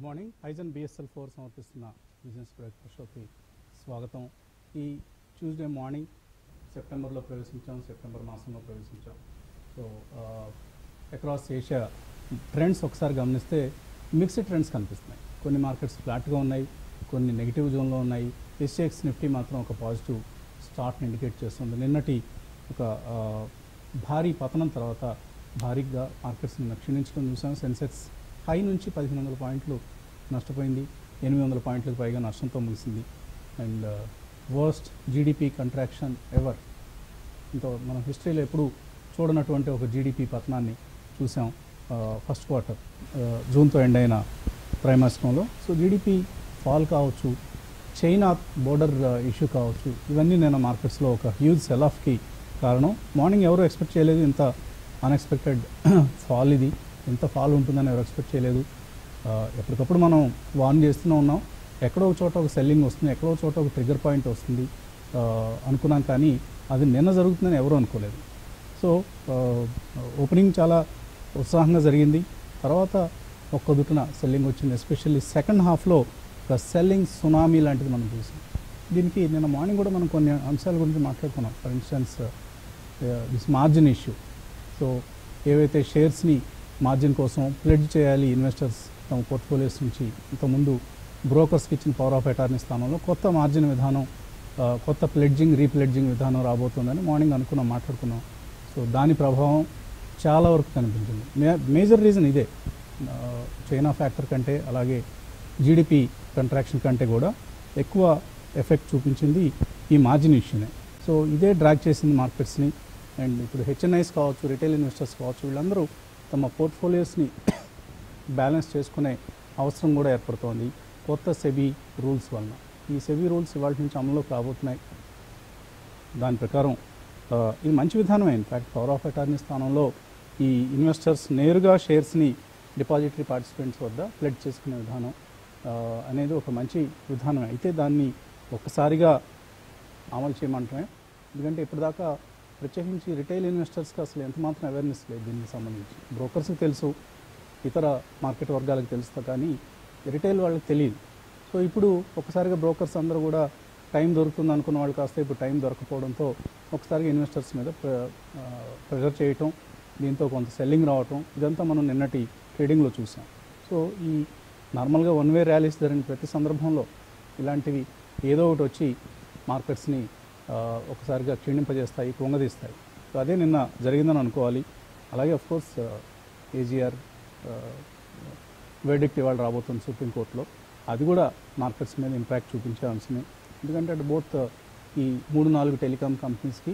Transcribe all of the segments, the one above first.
Morning ఐజన్ BSL four సమర్పిస్తున్న business breakfast షోకి స్వాగతం ఈ ట్యూస్డే మార్నింగ్ సెప్టెంబర్లో ప్రవేశించాం సెప్టెంబర్ మాసంలో ప్రవేశించాం సో అక్రాస్ ఏషియా ట్రెండ్స్ ఒకసారి గమనిస్తే మిక్స్డ్ ట్రెండ్స్ కనిపిస్తున్నాయి కొన్ని మార్కెట్స్ ఫ్లాట్గా ఉన్నాయి కొన్ని నెగిటివ్ జోన్లో ఉన్నాయి ఎస్ఎక్స్ నిఫ్టీ మాత్రం ఒక పాజిటివ్ స్టార్ట్ని ఇండికేట్ చేస్తుంది నిన్నటి ఒక ఆ, భారీ పతనం తర్వాత భారీగా మార్కెట్స్ నిన్న క్షీణించడం చూసాం సెన్సెక్స్ హై నుంచి పదిహేను వందల పాయింట్లు నష్టపోయింది ఎనిమిది వందల పాయింట్లకు పైగా నష్టంతో ముగిసింది and worst GDP contraction ever ఇంత మనం హిస్టరీలో ఎప్పుడు చూడనటువంటి ఒక జీడిపి పతనాన్ని చూసాం ఫస్ట్ క్వార్టర్ జూన్తో ఎండ్ అయిన త్రైమాసికంలో సో జీడిపి ఫాల్ కావచ్చు చైనా బోర్డర్ ఇష్యూ కావచ్చు ఇవన్నీ నేను మార్కెట్స్లో ఒక హ్యూజ్ సెల్ ఆఫ్కి కారణం మార్నింగ్ ఎవరు ఎక్స్పెక్ట్ చేయలేదు ఇంత అన్ఎక్స్పెక్టెడ్ ఫాల్ ఇది ఇంత ఫాల్ ఉంటుందని ఎవరు ఎక్స్పెక్ట్ చేయలేదు ఆ, ఎప్పటికప్పుడు మనం వార్న్ చేస్తూనే ఉన్నాం ఎక్కడో ఒక చోట ఒక సెల్లింగ్ వస్తుంది ఎక్కడో ఒక చోట ఒక ట్రిగ్గర్ పాయింట్ వస్తుంది ఆ, అనుకున్నాం కానీ అది నిన్న జరుగుతుందని ఎవరు అనుకోలేదు సో ఓపెనింగ్ చాలా ఉత్సాహంగా జరిగింది తర్వాత ఒక్క దుట్టున సెల్లింగ్ వచ్చింది ఎస్పెషల్లీ సెకండ్ హాఫ్లో ఒక సెల్లింగ్ సునామీ లాంటిది మనం చూసాం దీనికి నిన్న మార్నింగ్ కూడా మనం కొన్ని అంశాల గురించి మాట్లాడుకున్నాం for instance this margin issue so ఏవైతే షేర్స్ని మార్జిన్ కోసం ప్లెడ్జ్ చేయాలి ఇన్వెస్టర్స్ తమ పోర్ట్ఫోలియోస్ నుంచి ఇంతకుముందు బ్రోకర్స్కి ఇచ్చిన పవర్ ఆఫ్ అటార్నీ స్థానంలో కొత్త మార్జిన్ విధానం ఆ, కొత్త ప్లెడ్జింగ్ రీప్లెడ్జింగ్ విధానం రాబోతుందని మార్నింగ్ అనుకున్నాం మాట్లాడుకున్నాం సో దాని ప్రభావం చాలా వరకు కనిపించింది మే మేజర్ రీజన్ ఇదే ఆ, చైనా ఫ్యాక్టర్ కంటే అలాగే జీడిపి కంట్రాక్షన్ కంటే కూడా ఎక్కువ ఎఫెక్ట్ చూపించింది ఈ మార్జిన్ ఇష్యూనే సో ఇదే డ్రాగ్ చేసింది మార్కెట్స్ని అండ్ ఇప్పుడు హెచ్ఎన్ఐస్ కావచ్చు రిటైల్ ఇన్వెస్టర్స్ కావచ్చు వీళ్ళందరూ తమ పోర్ట్ఫోలియోస్ని బ్యాలెన్స్ చేసుకునే అవసరం కూడా ఏర్పడుతోంది కొత్త సెబీ రూల్స్ వలన ఈ సెబీ రూల్స్ ఇవాళ నుంచి అమల్లోకి రాబోతున్నాయి దాని ప్రకారం ఆ, ఇది మంచి విధానమే ఇన్ఫ్యాక్ట్ పవర్ ఆఫ్ అటార్నీ స్థానంలో ఈ ఇన్వెస్టర్స్ నేరుగా షేర్స్ని డిపాజిటరీ పార్టిసిపెంట్స్ వద్ద ప్లెడ్ చేసుకునే విధానం ఆ, అనేది ఒక మంచి విధానమే అయితే దాన్ని ఒక్కసారిగా అమలు చేయమంటమే ఎందుకంటే ఇప్పటిదాకా ప్రత్యేకించి రిటైల్ ఇన్వెస్టర్స్కి అసలు ఎంత మాత్రం అవేర్నెస్ లేదు దీనికి సంబంధించి బ్రోకర్స్కి తెలుసు ఇతర మార్కెట్ వర్గాలకు తెలుస్తా కానీ రిటైల్ వాళ్ళకి తెలియదు సో ఇప్పుడు ఒకసారిగా బ్రోకర్స్ అందరూ కూడా టైం దొరుకుతుంది అనుకున్న వాళ్ళు కాస్త ఇప్పుడు టైం దొరకపోవడంతో ఒకసారిగా ఇన్వెస్టర్స్ మీద ప్ర- ఆ, ప్రెషర్ చేయటం దీంతో కొంత సెల్లింగ్ రావటం ఇదంతా మనం నిన్నటి ట్రేడింగ్లో చూసాం సో ఈ నార్మల్గా వన్ వే ర్యాలీస్ జరిగిన ప్రతి సందర్భంలో ఇలాంటివి ఏదో ఒకటి వచ్చి మార్కెట్స్ని ఆ, ఒకసారిగా క్షీణింపజేస్తాయి కుంగదీస్తాయి సో అదే నిన్న జరిగిందని అనుకోవాలి అలాగే అఫ్కోర్స్ ఏజీఆర్ వెర్డిక్ట్ ఇవాళ రాబోతుంది సుప్రీంకోర్టులో అది కూడా మార్కెట్స్ మీద ఇంపాక్ట్ చూపించే అంశమే ఎందుకంటే అటు బోత్ ఈ మూడు నాలుగు టెలికాం కంపెనీస్కి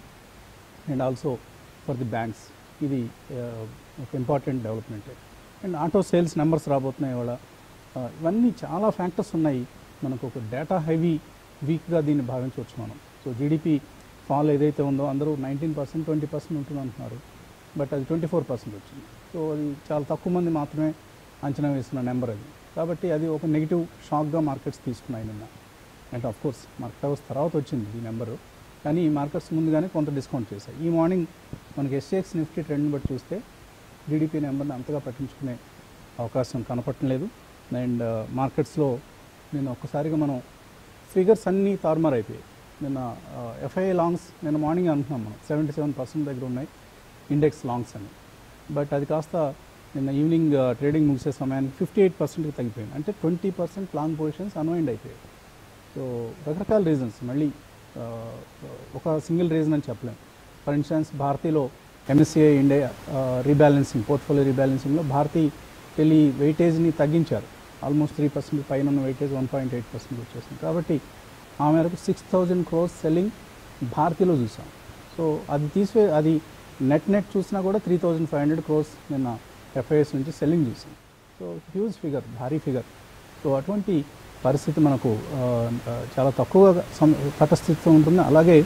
and also for the banks ఇది ఆ, ఒక important development and auto sales numbers రాబోతున్నాయి ఇవాళ ఆ, ఇవన్నీ చాలా ఫ్యాక్టర్స్ ఉన్నాయి మనకు ఒక డేటా హెవీ వీక్గా దీన్ని భావించవచ్చు మనం సో జీడిపి ఫాల్ ఏదైతే ఉందో అందరూ నైన్టీన్ పర్సెంట్ ట్వంటీ పర్సెంట్ ఉంటుంది అంటున్నారు బట్ అది ట్వంటీ ఫోర్ పర్సెంట్ వచ్చింది సో అది చాలా తక్కువ మంది మాత్రమే అంచనా వేస్తున్న నెంబర్ అది కాబట్టి అది ఒక నెగిటివ్ షాక్గా మార్కెట్స్ తీసుకున్నాయి నిన్న and of course market house తర్వాత వచ్చింది ఈ నెంబరు కానీ ఈ మార్కెట్స్ ముందుగానే కొంత డిస్కౌంట్ చేశాయి ఈ మార్నింగ్ మనకి ఎస్ఎక్స్ నిఫ్టీ ట్రెండ్ని బట్టి చూస్తే జీడిపి నెంబర్ని అంతగా పట్టించుకునే అవకాశం కనపడటం లేదు అండ్ మార్కెట్స్లో నేను ఒక్కసారిగా మనం ఫిగర్స్ అన్నీ తారుమారు అయిపోయాయి నిన్న ఎఫ్ఐఏ లాంగ్స్ నిన్న మార్నింగ్ అనుకున్నాం మనం సెవెంటీ సెవెన్ పర్సెంట్ దగ్గర ఉన్నాయి ఇండెక్స్ లాంగ్స్ అని బట్ అది కాస్త నిన్న ఈవినింగ్ ట్రేడింగ్ ముగిసే సమయానికి ఫిఫ్టీ ఎయిట్ పర్సెంట్కి తగ్గిపోయింది అంటే twenty percent long positions unwind అయిపోయాయి సో రకరకాల రీజన్స్ మళ్ళీ ఆ, ఒక సింగిల్ రీజన్ అని చెప్పలేం ఫర్ ఇన్స్టెన్స్ భారతీలో ఎంఎస్సిఐ ఇండియా రీబ్యాలెన్సింగ్ పోర్ట్ఫోలియో రీబ్యాలెన్సింగ్లో భారతీ టెలి వెయిటేజ్ని తగ్గించారు ఆల్మోస్ట్ త్రీ పర్సెంట్ పైన ఉన్న weightage one point eight percent వచ్చేసింది కాబట్టి ఆ మేరకు సిక్స్ థౌజండ్ క్రోర్స్ సెల్లింగ్ భారతీలో చూసాం సో అది తీసివే అది నెట్ నెట్ చూసినా కూడా three thousand five hundred crores నిన్న ఎఫ్ఐఎస్ నుంచి సెల్లింగ్ చూసాం సో హ్యూజ్ ఫిగర్ భారీ ఫిగర్ సో అటువంటి పరిస్థితి మనకు ఆ, ఆ, చాలా తక్కువగా సం తటస్థితితో ఉంటుంది అలాగే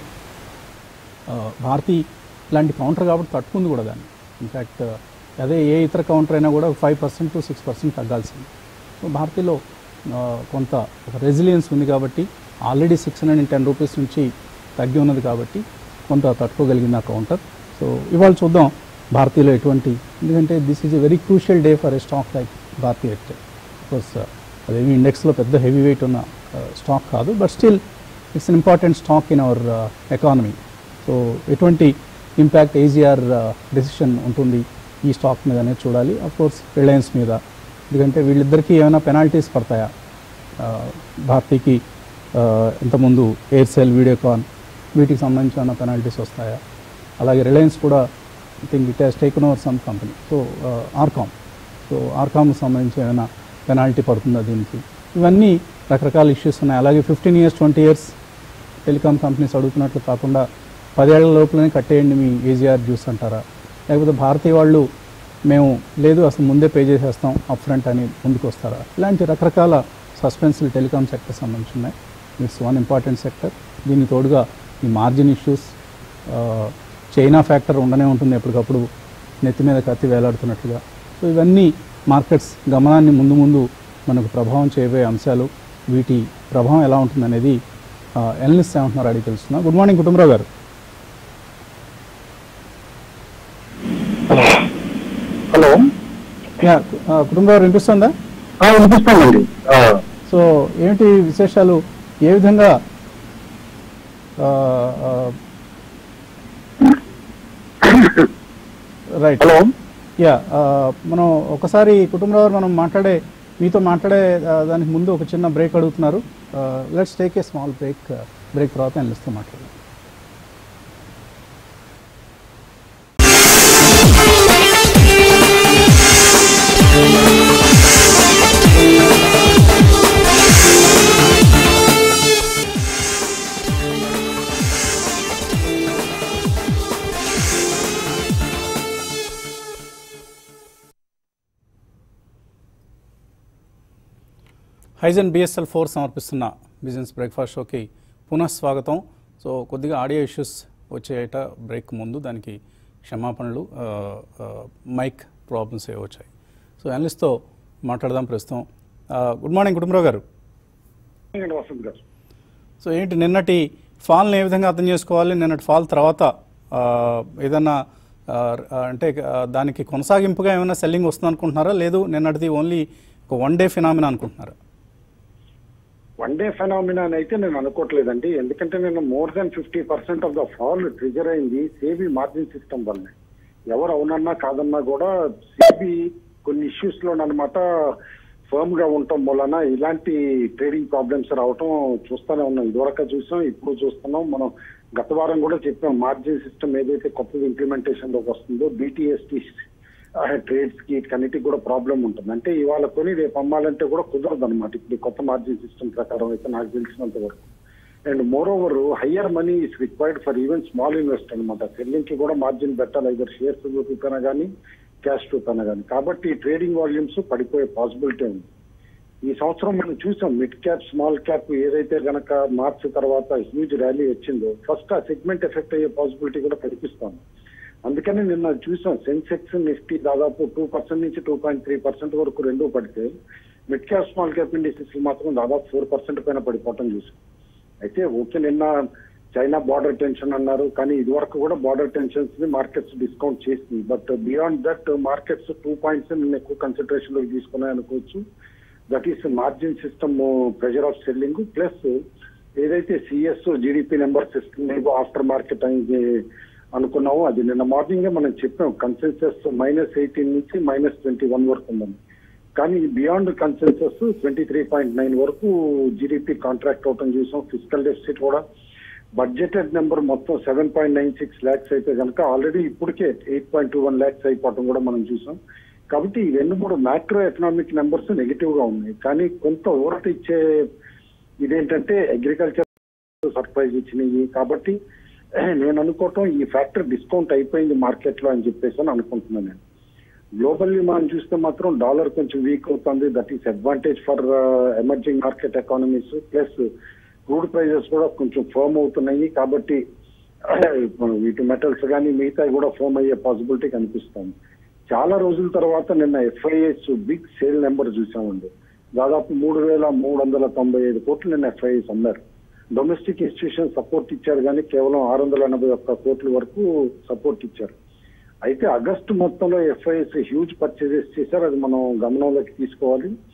ఆ, భారతీ ఇలాంటి కౌంటర్ కాబట్టి తట్టుకుంది కూడా దాన్ని ఇన్ఫ్యాక్ట్ అదే ఏ ఇతర కౌంటర్ అయినా కూడా five percent to six percent తగ్గాల్సింది సో భారతీలో ఆ, కొంత ఒక రెసిలియన్స్ ఉంది కాబట్టి already six hundred and ten rupees నుంచి తగ్గి ఉన్నది కాబట్టి కొంత తట్టుకోగలిగింది ఆ కౌంటర్ సో ఇవాళ చూద్దాం భారతీయలో ఎటువంటి ఎందుకంటే this is a very crucial day for a stock like Bharti Airtel course అదేమి ఇండెక్స్లో పెద్ద హెవీ వెయిట్ ఉన్న స్టాక్ కాదు but still it's an important stock in our economy so ఎటువంటి ఇంపాక్ట్ ఏజీఆర్ డెసిషన్ ఉంటుంది ఈ స్టాక్ మీద అనేది చూడాలి అఫ్ కోర్స్ రిలయన్స్ మీద ఎందుకంటే వీళ్ళిద్దరికీ ఏమైనా పెనాల్టీస్ పడతాయా ఆ, భారతీకి ఆ, ఇంతకుముందు ఎయిర్సెల్ వీడియోకాన్ వీటికి సంబంధించిన పెనాల్టీస్ వస్తాయా అలాగే రిలయన్స్ కూడా I think it has taken over some company so RCom so ఆర్కామ్కి సంబంధించి ఏమైనా పెనాల్టీ పడుతుందా దీనికి ఇవన్నీ రకరకాల ఇష్యూస్ ఉన్నాయి అలాగే fifteen years twenty years telecom companies అడుగుతున్నట్లు కాకుండా పదేళ్ల లోపలనే కట్టేయండి మీ ఏజీఆర్ జ్యూస్ అంటారా లేకపోతే భారతీయ వాళ్ళు మేము లేదు అసలు ముందే పే చేసేస్తాం అప్ ఫ్రంట్ అని ముందుకు వస్తారా ఇలాంటి రకరకాల సస్పెన్స్లు టెలికాం సెక్టర్ సంబంధించి ఉన్నాయి ఇట్స్ వన్ ఇంపార్టెంట్ సెక్టర్ దీనికి తోడుగా ఈ మార్జిన్ ఇష్యూస్ చైనా ఫ్యాక్టర్ ఉండనే ఉంటుంది ఎప్పటికప్పుడు నెత్తి మీద కత్తి వేలాడుతున్నట్లుగా సో ఇవన్నీ మార్కెట్స్ గమనాన్ని ముందు ముందు మనకు ప్రభావం చేయబోయే అంశాలు వీటి ప్రభావం ఎలా ఉంటుందనేది ఎనలిస్ట్ ఏమంటున్నారు అడిగి తెలుస్తున్నా గుడ్ మార్నింగ్ కుటుంబరావు గారు హలో యా కుటుంబరావు గారు వినిపిస్తుందా ఆ, వినిపిస్తానండి ఆ, సో ఏమిటి విశేషాలు ఏ విధంగా రైట్ హలో యా మనం ఒకసారి కుటుంబరావు గారు మనం మాట్లాడే మీతో మాట్లాడే ఆ, దానికి ముందు ఒక చిన్న బ్రేక్ అడుగుతున్నారు let's take a small break break తర్వాత నిలుస్తూ మాట్లాడదాం హైజన్ బిఎస్ఎల్ ఫోర్ సమర్పిస్తున్న బిజినెస్ బ్రేక్ఫాస్ట్ షోకి పునః స్వాగతం సో కొద్దిగా ఆడియో ఇష్యూస్ వచ్చేయట బ్రేక్ ముందు దానికి క్షమాపణలు ఆ, ఆ, మైక్ ప్రాబ్లమ్స్ ఏ వచ్చాయి సో అనలిస్ట్తో మాట్లాడదాం ప్రస్తుతం ఆ, గుడ్ మార్నింగ్ కుటుంబరావు గారు నేను వసంత్ గారు సో ఏంటి నిన్నటి ఫాల్ని ఏ విధంగా అర్థం చేసుకోవాలి నిన్నటి ఫాల్ తర్వాత ఆ, ఏదన్నా ఆ, అంటే ఆ, దానికి కొనసాగింపుగా ఏమైనా సెల్లింగ్ వస్తుంది అనుకుంటున్నారా లేదు నిన్నటిది ఓన్లీ ఒక వన్ డే ఫినామినా అనుకుంటున్నారా వన్ డే ఫెనామినా అయితే నేను అనుకోవట్లేదండి ఎందుకంటే నేను more than fifty percent of the fall trigger అయింది సేబీ మార్జిన్ సిస్టమ్ వల్లనే ఎవరు అవునన్నా కాదన్నా కూడా సేబీ కొన్ని ఇష్యూస్ లోనమాట ఫర్మ్ గా ఉండటం వలన ఇలాంటి ట్రేడింగ్ ప్రాబ్లమ్స్ రావటం చూస్తూనే ఉన్నాం ఇదివరకు చూసాం ఇప్పుడు చూస్తున్నాం మనం గత వారం కూడా చెప్పాం మార్జిన్ సిస్టమ్ ఏదైతే కొత్తగా ఇంప్లిమెంటేషన్ లోకి వస్తుందో బీటీఎస్టీ ట్రేడ్స్ కి వీటికన్నిటికి కూడా ప్రాబ్లం ఉంటుంది అంటే ఇవాళ కొని రేపు అమ్మాలంటే కూడా కుదరదు అనమాట ఇప్పుడు ఈ కొత్త మార్జిన్ సిస్టమ్ ప్రకారం అయితే నాకు తెలిసినంత వరకు and more over higher money is required for even small investor అనమాట సెల్లింగ్ కి కూడా మార్జిన్ పెట్టాలి ఐదర్ షేర్స్ రూపీన కానీ క్యాష్ రూపీన కానీ కాబట్టి ట్రేడింగ్ వాల్యూమ్స్ పడిపోయే పాసిబిలిటీ ఉంది ఈ సంవత్సరం మనం చూసాం మిడ్ క్యాప్ స్మాల్ క్యాప్ ఏదైతే గనక మార్చ్ తర్వాత హ్యూజ్ ర్యాలీ వచ్చిందో ఫస్ట్ ఆ సెగ్మెంట్ ఎఫెక్ట్ అయ్యే పాసిబిలిటీ కూడా కనిపిస్తాం అందుకని నిన్న చూసాం సెన్సెక్స్ నిఫ్టీ దాదాపు టూ పర్సెంట్ నుంచి టూ పాయింట్ త్రీ పర్సెంట్ వరకు రెండు పడితే mid cap small cap indices మాత్రం దాదాపు ఫోర్ పర్సెంట్ పైన పడిపోవటం చూసాం అయితే ఓకే నిన్న చైనా బార్డర్ టెన్షన్ అన్నారు కానీ ఇది వరకు కూడా బార్డర్ టెన్షన్స్ ని మార్కెట్స్ డిస్కౌంట్ చేసింది but beyond that markets two points నిన్న ఎక్కువ కన్సిడరేషన్ లోకి తీసుకున్నాయి అనుకోవచ్చు that is margin system pressure of selling plus ఏదైతే సిఎస్ జీడిపి నెంబర్స్ ఇస్తున్నాయో ఆఫ్టర్ మార్కెట్ అనేది అనుకున్నామో అది నిన్న మార్నింగ్ మనం చెప్పాం కన్సెన్సస్ మైనస్ ఎయిటీన్ నుంచి మైనస్ ట్వంటీ వన్ వరకు ఉందని కానీ beyond consensus twenty three point nine వరకు జీడిపి కాంట్రాక్ట్ అవటం చూసాం ఫిజికల్ డెఫిసిట్ కూడా బడ్జెటెడ్ నెంబర్ మొత్తం seven point nine six lakhs అయితే కనుక ఆల్రెడీ ఇప్పటికే eight point two one lakhs అయిపోవటం కూడా మనం చూసాం కాబట్టి ఈ రెండు మూడు మ్యాక్రో ఎకనామిక్ నెంబర్స్ నెగిటివ్ గా ఉన్నాయి కానీ కొంత ఊరట ఇచ్చే ఇదేంటంటే అగ్రికల్చర్ సర్ప్రైజ్ ఇచ్చినాయి కాబట్టి నేను అనుకోవటం ఈ ఫ్యాక్టర్ డిస్కౌంట్ అయిపోయింది మార్కెట్ లో అని చెప్పేసి అని అనుకుంటున్నాను నేను గ్లోబల్లీ మనం చూస్తే మాత్రం డాలర్ కొంచెం వీక్ అవుతుంది that is advantage for emerging market economies plus crude prices కూడా కొంచెం ఫర్మ్ అవుతున్నాయి కాబట్టి వీటి మెటల్స్ కానీ మిగతా కూడా ఫర్మ్ అయ్యే పాసిబిలిటీ కనిపిస్తుంది చాలా రోజుల తర్వాత నిన్న ఎఫ్ఐఎస్ బిగ్ సేల్ నెంబర్ చూసామండి దాదాపు మూడు వేల మూడు వందల తొంభై ఐదు కోట్లు నిన్న ఎఫ్ఐఎస్ అన్నారు డొమెస్టిక్ ఇన్స్టిట్యూషన్ సపోర్ట్ ఇచ్చారు కానీ కేవలం ఆరు వందల ఎనభై ఒక్క కోట్ల వరకు సపోర్ట్ ఇచ్చారు అయితే ఆగస్టు మొత్తంలో ఎఫ్ఐఎస్ హ్యూజ్ పర్చేజెస్ చేశారు అది మనం గమనంలోకి తీసుకోవాలి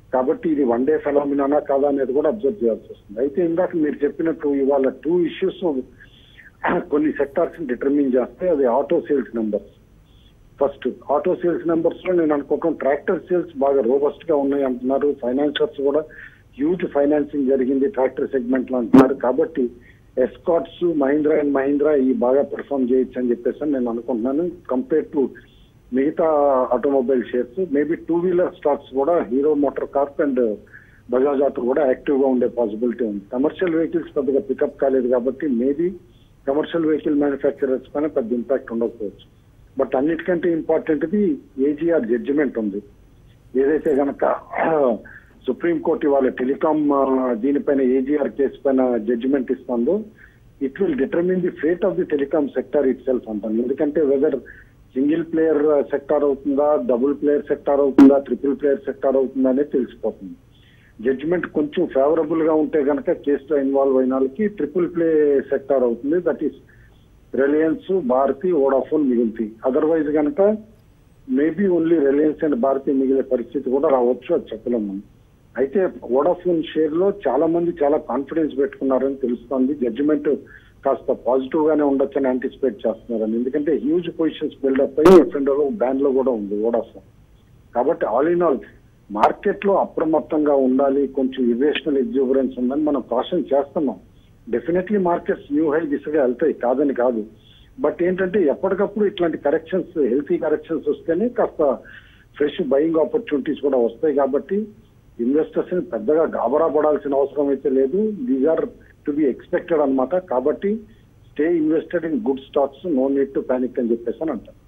కాబట్టి ఇది వన్ డే ఫెనామినానా కాదా అనేది కూడా అబ్జర్వ్ చేయాల్సి వస్తుంది అయితే ఇందాక మీరు చెప్పినట్టు ఇవాళ టూ ఇష్యూస్ కొన్ని సెక్టార్స్ డిటర్మిన్ చేస్తే అది auto sales numbers first auto sales numbers లో నేను అనుకోవటం ట్రాక్టర్ సేల్స్ బాగా రోబస్ట్ గా ఉన్నాయి అంటున్నారు ఫైనాన్షియర్స్ కూడా హ్యూజ్ ఫైనాన్సింగ్ జరిగింది ట్రాక్టర్ సెగ్మెంట్ లో అంటున్నారు కాబట్టి ఎస్కాట్స్ మహీంద్రా అండ్ మహీంద్రా ఈ బాగా పెర్ఫామ్ చేయొచ్చు అని చెప్పేసి అని నేను అనుకుంటున్నాను కంపేర్ టు మిగతా automobile shares maybe two wheeler stocks కూడా Hero MotoCorp and Bajaj Auto కూడా యాక్టివ్ గా ఉండే పాసిబిలిటీ ఉంది కమర్షియల్ వెహికల్స్ పెద్దగా పికప్ కాలేదు కాబట్టి మేబీ కమర్షియల్ వెహికల్ మ్యానుఫ్యాక్చరర్స్ పైన పెద్ద ఇంపాక్ట్ ఉండకపోవచ్చు బట్ అన్నిటికంటే ఇంపార్టెంట్ ది ఏజీఆర్ జడ్జిమెంట్ ఉంది ఏదైతే గనక సుప్రీం కోర్టు ఇవాళ టెలికాం ఆ, దీనిపైన ఏజీఆర్ కేసు పైన జడ్జిమెంట్ ఇస్తుందో it will determine the fate of the telecom sector itself అంటాను ఎందుకంటే వెదర్ సింగిల్ ప్లేయర్ సెక్టార్ అవుతుందా డబుల్ ప్లేయర్ సెక్టార్ అవుతుందా ట్రిపుల్ ప్లేయర్ సెక్టార్ అవుతుందా అనేది తెలిసిపోతుంది జడ్జిమెంట్ కొంచెం ఫేవరబుల్ గా ఉంటే గనక కేసులో ఇన్వాల్వ్ అయిన వాళ్ళకి ట్రిపుల్ ప్లే సెక్టార్ అవుతుంది that is Reliance Bharti Vodafone మిగులుతాయి అదర్వైజ్ కనుక maybe only Reliance and Bharti మిగిలే పరిస్థితి కూడా రావచ్చు అది చెప్పలేము మనం అయితే వోడాఫోన్ షేర్ లో చాలా మంది చాలా కాన్ఫిడెన్స్ పెట్టుకున్నారని తెలుస్తోంది జడ్జిమెంట్ కాస్త పాజిటివ్ గానే ఉండొచ్చని యాంటిసిపేట్ చేస్తున్నారని ఎందుకంటే హ్యూజ్ పొజిషన్స్ బిల్డప్ అయ్యి ఎఫ్ఎండ్ లో బ్యాన్ లో కూడా ఉంది వోడాఫోన్ కాబట్టి ఆల్ ఇన్ ఆల్ మార్కెట్ లో అప్రమత్తంగా ఉండాలి కొంచెం ఇర్రేషనల్ ఎగ్జూబరెన్స్ ఉందని మనం కాషన్ చేస్తున్నాం డెఫినెట్లీ మార్కెట్స్ న్యూ హై దిశగా వెళ్తాయి కాదని కాదు బట్ ఏంటంటే ఎప్పటికప్పుడు ఇట్లాంటి కరెక్షన్స్ హెల్తీ కరెక్షన్స్ వస్తేనే కాస్త ఫ్రెష్ బయింగ్ ఆపర్చునిటీస్ కూడా వస్తాయి కాబట్టి ఇన్వెస్టర్స్ ని పెద్దగా గాబరా పడాల్సిన అవసరం అయితే లేదు these are to be expected అన్నమాట కాబట్టి stay invested in good stocks no need to panic అని చెప్పేసి అని అంటారు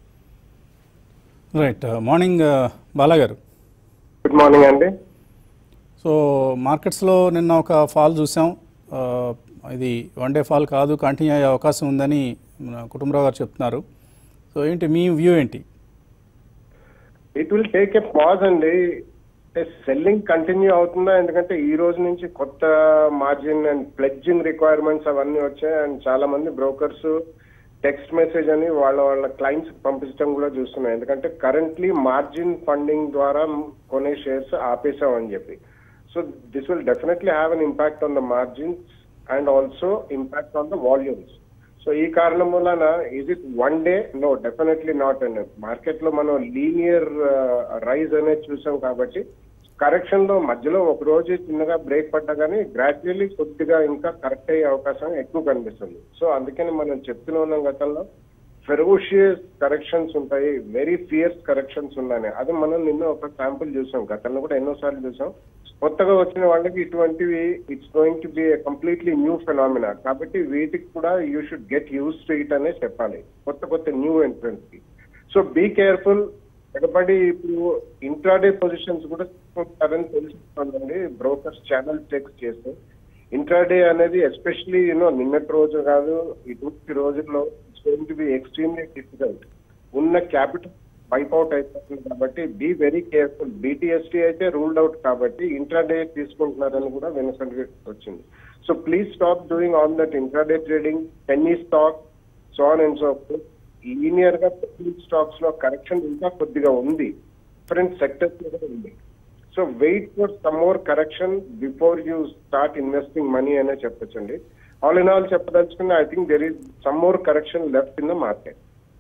రైట్ మార్నింగ్ బాలా గారు గుడ్ మార్నింగ్ అండి సో మార్కెట్స్లో నిన్న ఒక ఫాల్ చూసాం ఆ, ఇది వన్ డే ఫాల్ కాదు కంటిన్యూ అయ్యే అవకాశం ఉందని మన కుటుంబరావు గారు చెప్తున్నారు సో ఏంటి మీ వ్యూ ఏంటి it will take a pause అండి సెల్లింగ్ కంటిన్యూ అవుతుందా ఎందుకంటే ఈ రోజు నుంచి కొత్త మార్జిన్ అండ్ ప్లెడ్జింగ్ రిక్వైర్మెంట్స్ అవన్నీ వచ్చాయి అండ్ చాలా మంది బ్రోకర్స్ టెక్స్ట్ మెసేజ్ అని వాళ్ళ వాళ్ళ క్లయింట్స్ పంపించడం కూడా చూస్తున్నాయి ఎందుకంటే కరెంట్లీ మార్జిన్ ఫండింగ్ ద్వారా కొనే షేర్స్ ఆపేసామని చెప్పి so this will definitely have an impact on the margins and also impact on the volumes so ఈ కారణం వలన is it one day no definitely not అండి మార్కెట్ లో మనం లీనియర్ రైజ్ అనేది చూసాం కాబట్టి కరెక్షన్ లో మధ్యలో ఒక రోజు చిన్నగా బ్రేక్ పడ్డా కానీ గ్రాడ్యువల్లీ కొద్దిగా ఇంకా కరెక్ట్ అయ్యే అవకాశం ఎక్కువ కనిపిస్తుంది సో అందుకని మనం చెప్తూనే ఉన్నాం గతంలో ఫెరోషియస్ కరెక్షన్స్ ఉంటాయి వెరీ ఫియర్స్ కరెక్షన్స్ ఉన్నాయి అది మనం నిన్న ఒక శాంపుల్ చూసాం గతంలో కూడా ఎన్నోసార్లు చూసాం కొత్తగా వచ్చిన వాళ్ళకి ఇటువంటివి it's going to be completely new phenomena కాబట్టి వీటికి కూడా you should get use to it అనే చెప్పాలి కొత్త కొత్త న్యూ ఎంట్రెన్స్ కి సో బీ కేర్ఫుల్ ఎగబడి ఇప్పుడు ఇంట్రాడే పొజిషన్స్ కూడా తీసుకుంటారని తెలుస్తుందండి బ్రోకర్స్ ఛానల్ చెక్స్ చేస్తే ఇంట్రాడే అనేది ఎస్పెషలీ యూనో నిన్నటి రోజు కాదు ఇటువంటి రోజుల్లో it's going to be extremely difficult ఉన్న క్యాపిటల్ వైప్ అవుట్ అయిపోతుంది కాబట్టి బీ వెరీ కేర్ఫుల్ బీటీఎస్టీ అయితే రూల్డ్ అవుట్ కాబట్టి ఇంట్రాడే తీసుకుంటున్నారని కూడా వినసండి వచ్చింది so please stop doing on that intraday trading penny stock so on and so linear గా స్టాక్స్ లో కరెక్షన్ ఇంకా కొద్దిగా ఉంది డిఫరెంట్ సెక్టర్స్ లో కూడా ఉంది so wait for some more correction before you start investing money అనే చెప్పొచ్చండి ఆల్ ఇన్ ఆల్ చెప్పదలుచుకున్న I think there is some more correction left in the market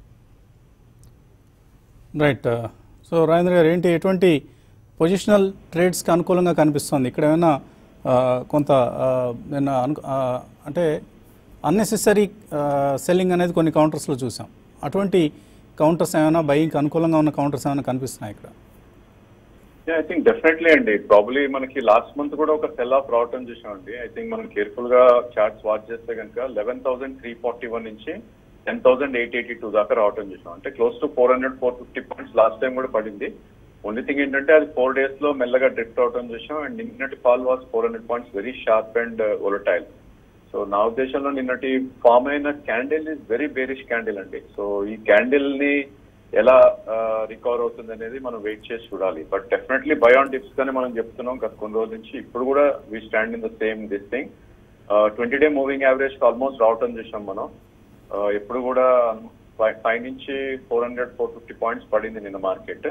right so Rajendra గారు ఏంటి ఎటువంటి పొజిషనల్ ట్రేడ్స్కి అనుకూలంగా కనిపిస్తుంది ఇక్కడ ఏమైనా ఆ, కొంత ఆ, నిన్న అను ఆ, అంటే అన్నెసెసరీ సెల్లింగ్ అనేది కొన్ని కౌంటర్స్లో చూసాం అటువంటి కౌంటర్స్ ఏమైనా బయింగ్కి అనుకూలంగా ఉన్న కౌంటర్స్ ఏమైనా కనిపిస్తున్నాయి ఇక్కడ ఐ థింక్ డెఫినెట్లీ అండి ప్రాబ్లీ మనకి లాస్ట్ మంత్ కూడా ఒక సెల్ ఆఫ్ రావటం చూసామండి ఐ థింక్ మనం కేర్ఫుల్ గా చార్ట్స్ వాచ్ చేస్తే కనుక eleven thousand three forty one నుంచి ten thousand eight eighty two దాకా రావటం చూసాం అంటే close to four hundred four fifty points last time కూడా పడింది ఓన్లీ థింగ్ ఏంటంటే అది ఫోర్ డేస్ లో మెల్లగా డ్రిఫ్ట్ అవటం చూసాం అండ్ నిన్నటి fall was four hundred points very sharp and volatile so నా ఉద్దేశంలో నిన్నటి ఫామ్ అయిన candle is very bearish candle అండి సో ఈ క్యాండిల్ ని ఎలా రికవర్ అవుతుంది అనేది మనం వెయిట్ చేసి చూడాలి బట్ డెఫినెట్లీ బయాన్ డిప్స్ గానే మనం చెప్తున్నాం గత కొన్ని రోజుల నుంచి ఇప్పుడు కూడా we stand in the same this thing twenty day moving average almost రావటం చూసాం మనం Uh, ఎప్పుడు కూడా ఫైవ్ నుంచి four hundred four fifty points పడింది నిన్న market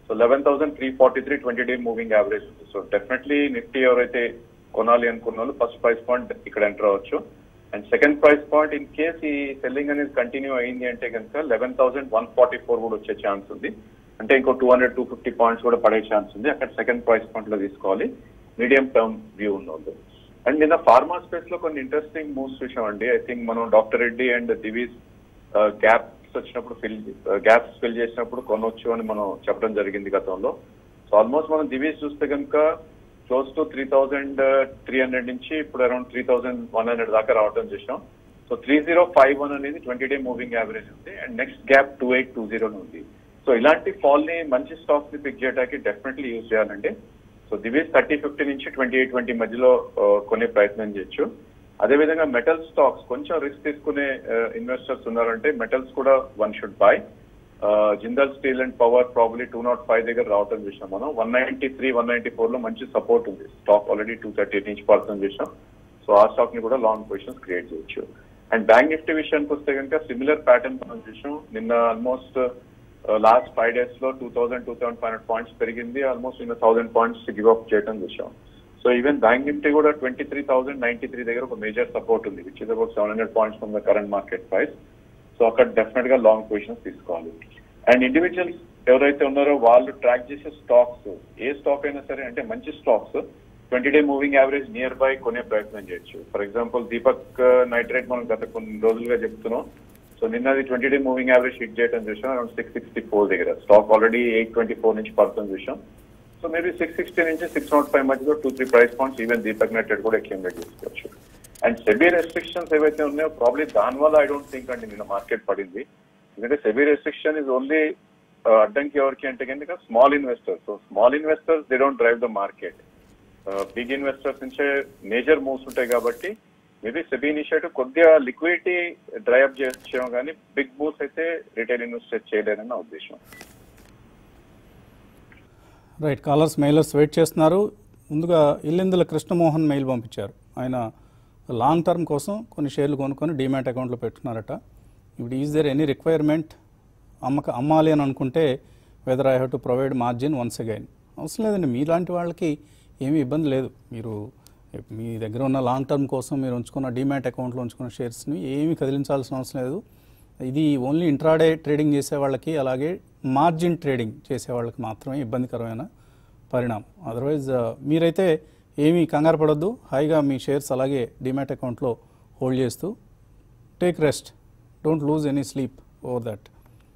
so eleven thousand three forty three twenty day moving average ఉంది సో డెఫినెట్లీ నిఫ్టీ ఎవరైతే కొనాలి అనుకున్న వాళ్ళు ఫస్ట్ ప్రైస్ పాయింట్ ఇక్కడ ఎంటర్ అవ్వచ్చు and second price point in case ఈ సెల్లింగ్ అనేది కంటిన్యూ అయింది అంటే కనుక eleven thousand one forty four కూడా వచ్చే ఛాన్స్ ఉంది అంటే ఇంకో two hundred two fifty points కూడా పడే ఛాన్స్ ఉంది అక్కడ సెకండ్ ప్రైస్ పాయింట్ లో తీసుకోవాలి మీడియం టర్మ్ వ్యూ ఉన్న వాళ్ళు అండ్ నిన్న ఫార్మా స్పేస్ లో కొన్ని ఇంట్రెస్టింగ్ మూవ్స్ చూసామండి ఐ థింక్ మనం doctor Reddy and Divis gaps వచ్చినప్పుడు ఫిల్ గ్యాప్స్ ఫిల్ చేసినప్పుడు కొనవచ్చు అని మనం చెప్పడం జరిగింది గతంలో సో ఆల్మోస్ట్ మనం దివీస్ చూస్తే కనుక close to three thousand three hundred నుంచి ఇప్పుడు around three thousand one hundred దాకా రావడం చూసాం so three zero five one అనేది ట్వంటీ డే మూవింగ్ యావరేజ్ ఉంది and next gap two eight two zero ఉంది సో ఇలాంటి ఫాల్ ని మంచి స్టాక్స్ ని పిక్ చేయడానికి డెఫినెట్లీ యూజ్ చేయాలండి సో దివీస్ థర్టీ ఫిఫ్టీ నుంచి ట్వంటీ ఎయిట్ ట్వంటీ మధ్యలో ఆ, కొనే ప్రయత్నం చేయొచ్చు అదేవిధంగా మెటల్ స్టాక్స్ కొంచెం రిస్క్ తీసుకునే ఇన్వెస్టర్స్ ఉన్నారంటే మెటల్స్ కూడా one should buy Jindal steel and power probably two nought five దగ్గర రావటం చూసాం మనం one ninety three one ninety four లో మంచి సపోర్ట్ ఉంది స్టాక్ ఆల్రెడీ టూ థర్టీ నుంచి పర్సెంట్ చూసాం సో ఆ స్టాక్ ని కూడా లాంగ్ పొజిషన్స్ క్రియేట్ చేయొచ్చు అండ్ బ్యాంక్ నిఫ్టీ విషయానికి వస్తే కనుక సిమిలర్ ప్యాటర్న్ మనం చూసాం నిన్న ఆల్మోస్ట్ లాస్ట్ ఫైవ్ డేస్ లో two thousand two thousand five hundred points పెరిగింది ఆల్మోస్ట్ నిన్న థౌసండ్ పాయింట్స్ గివ్ అప్ చేయడం చూసాం సో ఈవెన్ బ్యాంక్ నిఫ్టీ కూడా twenty three thousand ninety three దగ్గర ఒక మేజర్ సపోర్ట్ ఉంది which is about seven hundred points from the current market price so అక్కడ definite గా లాంగ్ పొజిషన్స్ తీసుకోవాలి అండ్ ఇండివిజువల్స్ ఎవరైతే ఉన్నారో వాళ్ళు ట్రాక్ చేసే స్టాక్స్ ఏ స్టాక్ అయినా సరే అంటే మంచి stocks twenty day moving average near buy కొనే ప్రయత్నం చేయొచ్చు ఫర్ ఎగ్జాంపుల్ దీపక్ నైట్రేట్ మనం గత కొన్ని రోజులుగా చెప్తున్నాం సో నిన్నది twenty day moving average hit చేయడం చూసాం అరౌండ్ సిక్స్ సిక్స్టీ ఫోర్ దగ్గర stock already eight twenty four నుంచి పడుతుంది చూసాం సో మేబీ సిక్స్ సిక్స్టీ నుంచి సిక్స్ నాట్ ఫైవ్ మధ్యలో two three price points even Deepak nitrate కూడా అక్యూమిలేట్ చేసుకోవచ్చు అండ్ సెబీ రెస్ట్రిక్షన్స్ ఏవైతే ఉన్నాయో ప్రాబ్లీ దాని వల్ల ఐ డోంట్ థింక్ అండి నిన్న మార్కెట్ పడింది ఎందుకంటే సెబీ రెస్ట్రిక్షన్ ఇస్ ఓన్లీ అడ్డంకి ఎవరికి అంటే కనుక small investors so small investors they don't drive the market big investors నుంచే మేజర్ మూవ్స్ ఉంటాయి కాబట్టి మేబీ సెబీ ఇనిషియేటివ్ కొద్దిగా లిక్విడిటీ డ్రైఅప్ చేయడం కానీ బిగ్ మూవ్స్ అయితే రిటైల్ ఇన్వెస్టర్ చేయలేరని నా ఉద్దేశం రైట్ కాలర్స్ మెయిలర్స్ వెయిట్ చేస్తున్నారు ముందుగా ఇల్లెందుల కృష్ణమోహన్ మెయిల్ పంపించారు ఆయన లాంగ్ టర్మ్ కోసం కొన్ని షేర్లు కొనుక్కొని డీమ్యాట్ అకౌంట్లో పెట్టుకున్నారట ఇప్పుడు ఈజ్ దేర్ ఎనీ రిక్వైర్మెంట్ అమ్మక అమ్మాలి అని అనుకుంటే whether I have to provide margin once again అవసరం లేదండి మీలాంటి వాళ్ళకి ఏమీ ఇబ్బంది లేదు మీరు మీ దగ్గర ఉన్న లాంగ్ టర్మ్ కోసం మీరు ఉంచుకున్న డీమ్యాట్ అకౌంట్లో ఉంచుకున్న షేర్స్ని ఏమీ కదిలించాల్సిన అవసరం లేదు ఇది ఓన్లీ ఇంట్రాడే ట్రేడింగ్ చేసే వాళ్ళకి అలాగే మార్జిన్ ట్రేడింగ్ చేసే వాళ్ళకి మాత్రమే ఇబ్బందికరమైన పరిణామం అదర్వైజ్ మీరైతే ఏమీ కంగారు పడొద్దు హాయిగా మీ షేర్స్ అలాగే డిమాట్ అకౌంట్లో హోల్డ్ చేస్తూ take rest don't lose any sleep over that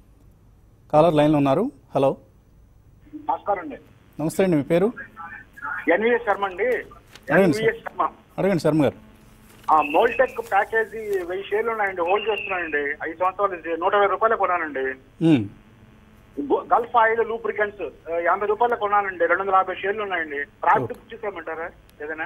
caller లైన్లో ఉన్నారు హలో నమస్కారం అండి నమస్తే అండి మీ పేరు ఎన్విఎస్ శర్మ అండి అడగండి సార్. ఎన్విఎస్ శర్మ అడగండి శర్మ గారు ఆ మోల్టెక్ ప్యాకేజీ వెయ్యి షేర్లు ఉన్నాయండి హోల్డ్ చేస్తున్నానండి ఐదు సంవత్సరాల నుంచి నూట ఇరవై రూపాయలు కొన్నానండి మ్మ్. గో- గల్ఫ్ ఆయిల్ లూబ్రికెంట్స్ యాభై రూపాయలు కొన్నానండి రెండు వందల యాభై షేర్లు ఉన్నాయండి ప్రాఫిట్ బుక్ చేసేయమంటారా ఏదైనా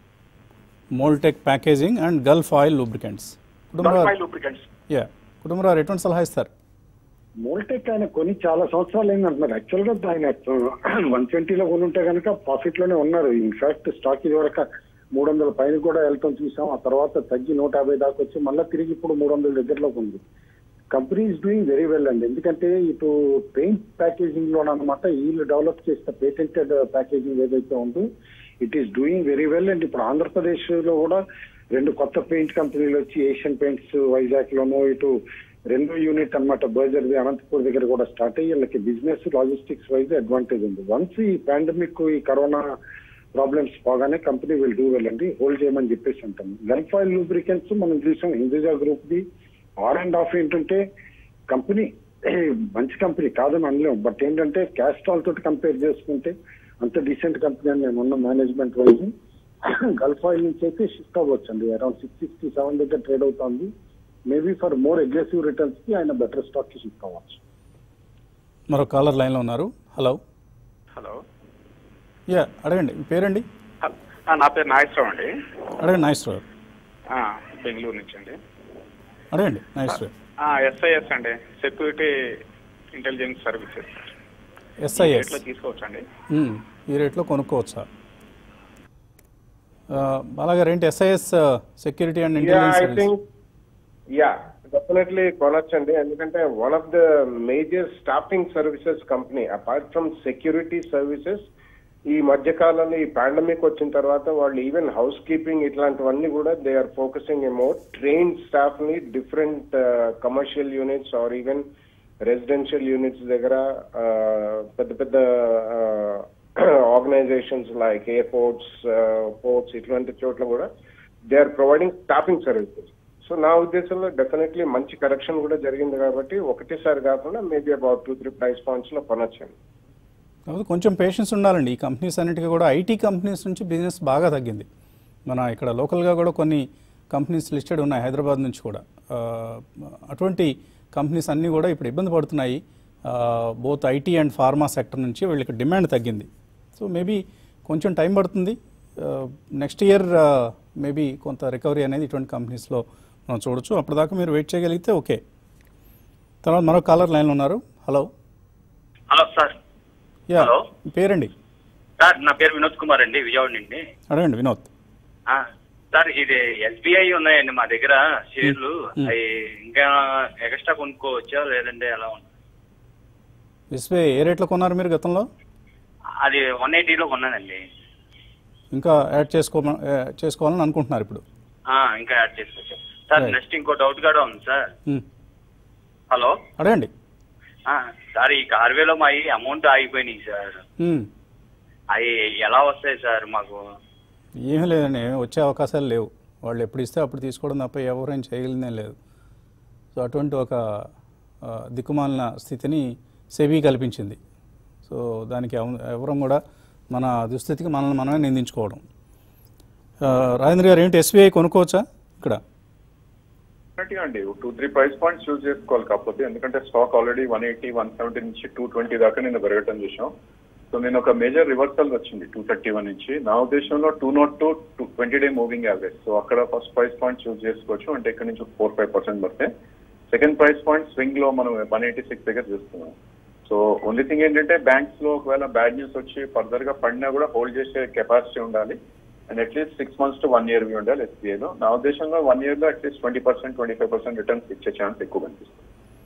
Moldtek packaging and Gulf oil lubricants Gulf Kutumbarao oil lubricants yeah Kutumbarao ఎటువంటి సలహా ఇస్తారు మోల్టెక్ ఆయన కొని చాలా సంవత్సరాలు అయింది అంటున్నారు యాక్చువల్ గా ఆయన వన్ ట్వంటీలో కొని ఉంటే కనుక ప్రాఫిట్ లోనే ఉన్నారు ఇన్ఫాక్ట్ స్టాక్ ఇది వరకు మూడు వందల పైన కూడా వెళ్తాం చూసాం ఆ తర్వాత తగ్గి నూట యాభై దాకా వచ్చి మళ్ళీ తిరిగి ఇప్పుడు మూడు వందల దగ్గరలోకి ఉంది company is doing very well అండి ఎందుకంటే ఇటు పెయింట్ ప్యాకేజింగ్ లో అనమాట వీళ్ళు డెవలప్ చేసిన పేటెంటెడ్ ప్యాకేజింగ్ ఏదైతే ఉందో it is doing very well and ఇప్పుడు ఆంధ్రప్రదేశ్ లో కూడా రెండు కొత్త పెయింట్ కంపెనీలు వచ్చి ఏషియన్ పెయింట్స్ వైజాగ్ లోనూ ఇటు రెండో యూనిట్ అనమాట బర్జర్ అనంతపూర్ దగ్గర కూడా స్టార్ట్ అయ్యి వీళ్ళకి బిజినెస్ లాజిస్టిక్స్ వైజ్ అడ్వాంటేజ్ ఉంది వన్స్ ఈ పాండమిక్ ఈ కరోనా ప్రాబ్లమ్స్ పోగానే కంపెనీ విల్ డూ వెల్ అండి హోల్డ్ చేయమని చెప్పేసి అంటాం గల్ఫ్ ఆయిల్ లూబ్రికెంట్స్ మనం చూసాం Hinduja group the are and of ఏంటంటే కంపెనీ మంచి కంపెనీ కాదని అనలేం బట్ ఏంటంటే క్యాస్ట్రాల్ తోటి కంపేర్ చేసుకుంటే అంత డీసెంట్ కంపెనీ అని నేను ఉన్న మేనేజ్మెంట్ వైజ్ గల్ఫ్ ఆయిల్ నుంచి అయితే షిఫ్ట్ అవ్వచ్చు అండి అరౌండ్ సిక్స్ సిక్స్టీ సెవెన్ దగ్గర ట్రేడ్ అవుతుంది maybe for more aggressive returns కి ఆయన బెటర్ స్టాక్ కి షిఫ్ట్ అవ్వచ్చు మరో కాలర్ లైన్లో ఉన్నారు హలో హలో యా అడగండి మీ పేరండి నా పేరు నాగేశ్వరం అండి అడగండి నాగేశ్వరరావు ఆ, బెంగళూరు నుంచి అండి అడగండి నాగేశ్వరరావు ఎస్ఐఎస్ అండి సెక్యూరిటీ ఇంటెలిజెన్స్ సర్వీసెస్ ఎస్ఐఎస్ తీసుకోవచ్చు అండి మ్మ్. ఈ రేట్లో కొనుక్కోవచ్చా ఆ, బాలాగారు ఏంటి SIS security and yeah intelligence I service think yeah definitely కొనొచ్చండి ఎందుకంటే one of the major staffing services company apart from security services ఈ మధ్య కాలంలో ఈ పాండమిక్ వచ్చిన తర్వాత వాళ్ళు ఈవెన్ హౌస్ కీపింగ్ ఇట్లాంటివన్నీ కూడా they are focusing more train staff ని different commercial units or even residential units దగ్గర ఆ, పెద్ద పెద్ద ఆర్గనైజేషన్స్ లైక్ ఎయిర్పోర్ట్స్ పోర్ట్స్ ఇట్లాంటి చోట్ల కూడా they are providing staffing services so నా ఉద్దేశంలో డెఫినెట్లీ మంచి కరెక్షన్ కూడా జరిగింది కాబట్టి ఒకటేసారి కాకుండా maybe about two three price points లో కొనొచ్చండి కాకపోతే కొంచెం పేషెన్స్ ఉండాలండి ఈ కంపెనీస్ అన్నిటికీ కూడా ఐటీ కంపెనీస్ నుంచి బిజినెస్ బాగా తగ్గింది మన ఇక్కడ లోకల్గా కూడా కొన్ని కంపెనీస్ లిస్టెడ్ ఉన్నాయి హైదరాబాద్ నుంచి కూడా ఆ, అటువంటి కంపెనీస్ అన్నీ కూడా ఇప్పుడు ఇబ్బంది పడుతున్నాయి both IT and pharma sector నుంచి వీళ్ళకి డిమాండ్ తగ్గింది సో మేబీ కొంచెం టైం పడుతుంది నెక్స్ట్ ఇయర్ మేబీ కొంత రికవరీ అనేది ఇటువంటి కంపెనీస్లో మనం చూడొచ్చు అప్పటిదాకా మీరు వెయిట్ చేయగలిగితే ఓకే తర్వాత మరో కాలర్ లైన్లో ఉన్నారు hello hello sir yeah Hello. మీ పేరండి సార్ నా పేరు వినోద్ కుమార్ అండి విజయవాడ నుండి అడగండి వినోద్ ఆ, సార్ ఇది ఎస్బీఐ ఉన్నాయండి మా దగ్గర షేర్లు Hmm. అవి ఇంకా ఎక్స్ట్రా కొనుక్కోవచ్చా లేదంటే ఎలా ఉంది ఎస్బీఐ ఏ రేట్లో కొన్నారు మీరు గతంలో అది వన్ ఎయిటీలో కొన్నానండి ఇంకా యాడ్ చేసుకో చేసుకోవాలని అనుకుంటున్నారు ఇప్పుడు ఆ, ఇంకా యాడ్ చేసుకోవచ్చు సార్ Right. నెక్స్ట్ ఇంకో డౌట్ కూడా ఉంది సార్ ఉమ్, హలో అడగండి ఆ, సార్ ఈ కార్వేలో మా అమౌంట్ ఆగిపోయినాయి సార్ ఉమ్, అవి ఎలా వస్తాయి సార్ మాకు ఏమీ లేదండి ఏమీ వచ్చే అవకాశాలు లేవు వాళ్ళు ఎప్పుడు ఇస్తే అప్పుడు తీసుకోవడం తప్ప ఎవరైనా చేయగలిగిందే లేదు సో అటువంటి ఒక ఆ, దిక్కుమాలిన స్థితిని సెబీ కల్పించింది సో దానికి ఎవ- ఎవరం కూడా మన దుస్థితికి మనల్ని మనమే నిందించుకోవడం ఆ, రాజేంద్ర గారు ఏంటి ఎస్బీఐ కొనుక్కోవచ్చా ఇక్కడ డెఫినెట్గా అండి two three price points choose చేసుకోవాలి కాకపోతే ఎందుకంటే stock already one eighty one seventy నుంచి టూ ట్వంటీ దాకా నేను పెరగటం చూసాం సో నేను ఒక మేజర్ రివర్సల్ వచ్చింది టూ థర్టీ వన్ నుంచి నా ఉద్దేశంలో two nought two two twenty day moving average so అక్కడ ఫస్ట్ ప్రైస్ పాయింట్ చూస్ చేసుకోవచ్చు అంటే ఇక్కడ నుంచి ఫోర్ ఫైవ్ పర్సెంట్ పడితే సెకండ్ ప్రైస్ పాయింట్ స్వింగ్ లో మనం వన్ ఎయిటీ సిక్స్ దగ్గర చూస్తున్నాం సో ఓన్లీ థింగ్ ఏంటంటే బ్యాంక్స్ లో ఒకవేళ బ్యాడ్ న్యూస్ వచ్చి ఫర్దర్ గా పడినా కూడా హోల్డ్ చేసే కెపాసిటీ ఉండాలి and at least six months to one year వి ఉండాలి SBI లో నా ఉద్దేశంలో వన్ ఇయర్ లో at least twenty percent twenty five percent returns ఇచ్చే ఛాన్స్ ఎక్కువ కనిపిస్తుంది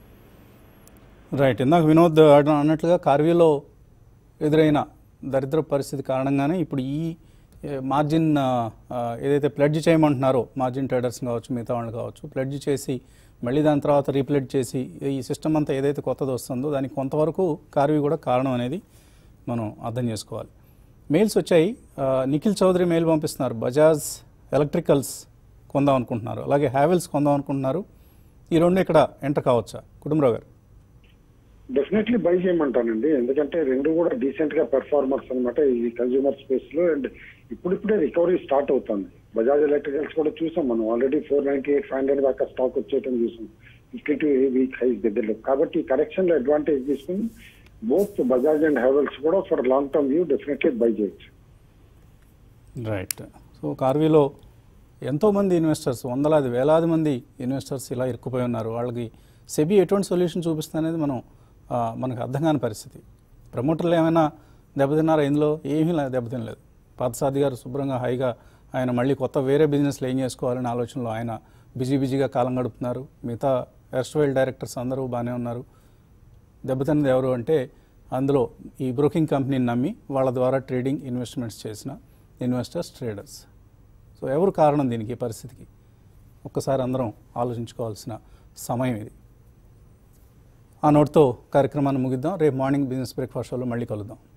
రైట్ ఇందాక వినోద్ అన్న- అన్నట్లుగా కార్వీలో ఎదురైన దరిద్ర పరిస్థితి కారణంగానే ఇప్పుడు ఈ ఏ, మార్జిన్ ఆ, ఆ, ఏదైతే ప్లెడ్జ్ చేయమంటున్నారో మార్జిన్ ట్రేడర్స్ కావచ్చు మిగతా వాళ్ళు కావచ్చు ప్లెడ్జ్ చేసి మళ్ళీ దాని తర్వాత రీప్లెడ్ చేసి ఈ సిస్టమ్ అంతా ఏదైతే కొత్తది వస్తుందో దానికి కొంతవరకు కార్వీ కూడా కారణం అనేది మనం అర్థం చేసుకోవాలి మెయిల్స్ వచ్చాయి ఆ, నిఖిల్ చౌదరి మెయిల్ పంపిస్తున్నారు బజాజ్ ఎలక్ట్రికల్స్ కొందాం అనుకుంటున్నారు అలాగే హ్యావెల్స్ కొందాం అనుకుంటున్నారు ఈ రెండు ఇక్కడ ఎంటర్ కావచ్చా కుటుంబరావు గారు డెఫినెట్లీ బై చేయమంటానండి ఎందుకంటే రెండు కూడా డీసెంట్ గా పెర్ఫార్మర్స్ అనమాట ఈ కన్జ్యూమర్ స్పేస్ లో అండ్ ఇప్పుడిప్పుడే రికవరీ స్టార్ట్ అవుతుంది బజాజ్ ఎలక్ట్రికల్స్ కూడా చూసాం మనం already four ninety eight five hundred దాకా స్టాక్ వచ్చేయటం చూసాం ఫిఫ్టీ టు వీక్ హైస్ దగ్గరలో కాబట్టి ఈ కరెక్షన్ లో అడ్వాంటేజ్ తీసుకుని బోత్ బజాజ్ అండ్ హెవెల్స్ కూడా for long term view definitely buy చేయొచ్చు రైట్ సో కార్వీలో ఎంతోమంది ఇన్వెస్టర్స్ వందలాది వేలాది మంది ఇన్వెస్టర్స్ ఇలా ఇరుక్కుపోయి ఉన్నారు వాళ్ళకి సెబీ ఎటువంటి సొల్యూషన్ చూపిస్తుంది అనేది మనం ఆ, మనకు అర్థం కాని పరిస్థితి ప్రమోటర్లు ఏమైనా దెబ్బతిన్నారా ఇందులో ఏమీ లే- దెబ్బతినలేదు పాతసాది గారు శుభ్రంగా హాయిగా ఆయన మళ్ళీ కొత్త వేరే బిజినెస్లు ఏం చేసుకోవాలనే ఆలోచనలో ఆయన బిజీ బిజీగా కాలం గడుపుతున్నారు మిగతా ఎర్స్ట్వైల్ డైరెక్టర్స్ అందరూ బాగానే ఉన్నారు దెబ్బతిన్నది ఎవరు అంటే అందులో ఈ బ్రోకింగ్ కంపెనీని నమ్మి వాళ్ళ ద్వారా ట్రేడింగ్ ఇన్వెస్ట్మెంట్స్ చేసిన ఇన్వెస్టర్స్ ట్రేడర్స్ సో ఎవరు కారణం దీనికి ఈ పరిస్థితికి ఒక్కసారి అందరం ఆలోచించుకోవాల్సిన సమయం ఇది ఆ నోట్తో కార్యక్రమాన్ని ముగిద్దాం రేపు మార్నింగ్ బిజినెస్ బ్రేక్ఫాస్ట్ షోలో మళ్ళీ కలుద్దాం